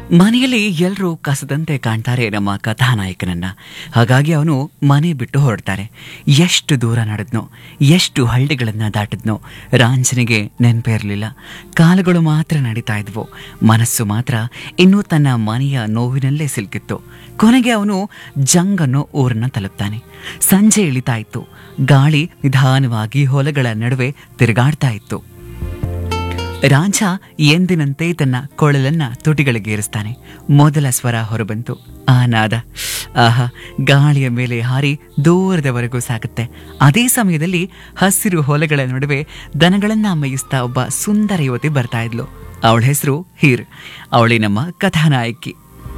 ಮನೆಯಲ್ಲಿ ಎಲ್ಲರೂ ಕಸದಂತೆ ಕಾಣ್ತಾರೆ ನಮ್ಮ ಕಥಾನಾಯಕನನ್ನ ಹಾಗಾಗಿ ಅವನು ಮನೆ ಬಿಟ್ಟು ಹೊರಡ್ತಾನೆ ಎಷ್ಟು ದೂರ ನಡೆದ್ನೋ ಎಷ್ಟು ಹಳ್ಳಿಗಳನ್ನ ದಾಟಿದ್ನೋ ರಾಂಜನಿಗೆ ನೆನಪೇ ಇರಲಿಲ್ಲ ಕಾಲುಗಳು ಮಾತ್ರ ನಡೀತಾ ಇದ್ವು ಮನಸ್ಸು ಮಾತ್ರ ಇನ್ನೂ ತನ್ನ ಮನೆಯ ನೋವಿನಲ್ಲೇ ಸಿಲುಕಿತ್ತು ಕೊನೆಗೆ ಅವನು ಜಂಗ್ ಅನ್ನೋ ಊರನ್ನ ತಲುಪ್ತಾನೆ ಸಂಜೆ ಇಳಿತಾ ಇತ್ತು ಗಾಳಿ ನಿಧಾನವಾಗಿ ಹೊಲಗಳ ನಡುವೆ ತಿರುಗಾಡ್ತಾ ಇತ್ತು ರಾಂಚ ಎಂದಿನಂತೆ ತನ್ನ ಕೊಳಲನ್ನ ತುಟಿಗಳಿಗೇರಿಸ್ತಾನೆ ಮೊದಲ ಸ್ವರ ಹೊರಬಂತು ಆ ನಾದ ಆಹಾ ಗಾಳಿಯ ಮೇಲೆ ಹಾರಿ ದೂರದವರೆಗೂ ಸಾಗುತ್ತೆ ಅದೇ ಸಮಯದಲ್ಲಿ ಹಸಿರು ಹೊಲಗಳ ನಡುವೆ ದನಗಳನ್ನ ಮೇಯಿಸ್ತಾ ಒಬ್ಬ ಸುಂದರ ಯುವತಿ ಬರ್ತಾ ಇದ್ಲು ಅವಳ ಹೆಸರು ಹೀರ್ ಅವಳಿ ನಮ್ಮ ಕಥಾನಾಯಕಿ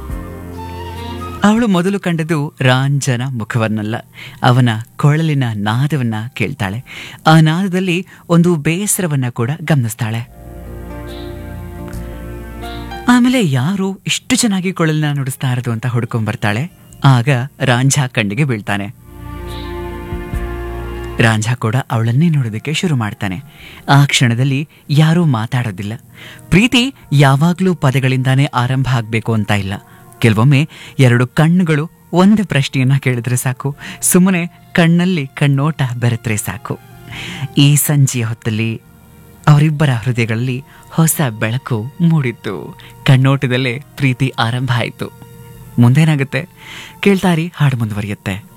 ಅವಳು ಮೊದಲು ಕಂಡದ್ದು ರಾಂಜನ ಮುಖವನ್ನಲ್ಲ ಅವನ ಕೊಳಲಿನ ನಾದವನ್ನ ಕೇಳ್ತಾಳೆ ಆ ನಾದದಲ್ಲಿ ಒಂದು ಬೇಸರವನ್ನ ಕೂಡ ಗಮನಿಸ್ತಾಳೆ ಆಮೇಲೆ ಯಾರು ಇಷ್ಟು ಚೆನ್ನಾಗಿ ಕೊಳಲನ್ನ ನುಡಿಸ್ತಾ ಇರೋದು ಅಂತ ಹುಡ್ಕೊಂಡ್ ಬರ್ತಾಳೆ ಆಗ ರಾಂझಾ ಕಣ್ಣಿಗೆ ಬೀಳ್ತಾನೆ ರಾಂझಾ ಕೂಡ ಅವಳನ್ನೇ ನೋಡೋದಕ್ಕೆ ಶುರು ಮಾಡ್ತಾನೆ ಆ ಕ್ಷಣದಲ್ಲಿ ಯಾರೂ ಮಾತಾಡೋದಿಲ್ಲ ಪ್ರೀತಿ ಯಾವಾಗಲೂ ಪದಗಳಿಂದಾನೇ ಆರಂಭ ಆಗಬೇಕು ಅಂತ ಇಲ್ಲ ಕೆಲವೊಮ್ಮೆ ಎರಡು ಕಣ್ಣುಗಳು ಒಂದು ಪ್ರಶ್ನೆಯನ್ನ ಕೇಳಿದ್ರೆ ಸಾಕು ಸುಮ್ಮನೆ ಕಣ್ಣಲ್ಲಿ ಕಣ್ಣೋಟ ಬೆರೆತ್ರೆ ಸಾಕು ಈ ಸಂಜೆಯ ಹೊತ್ತಲ್ಲಿ ಅವರಿಬ್ಬರ ಹೃದಯಗಳಲ್ಲಿ ಹೊಸ ಬೆಳಕು ಮೂಡಿತ್ತು ಕಣ್ಣೋಟದಲ್ಲೇ ಪ್ರೀತಿ ಆರಂಭ ಆಯಿತು ಮುಂದೇನಾಗುತ್ತೆ ಕೇಳ್ತಾರಿ ಹಾಡು ಮುಂದುವರಿಯುತ್ತೆ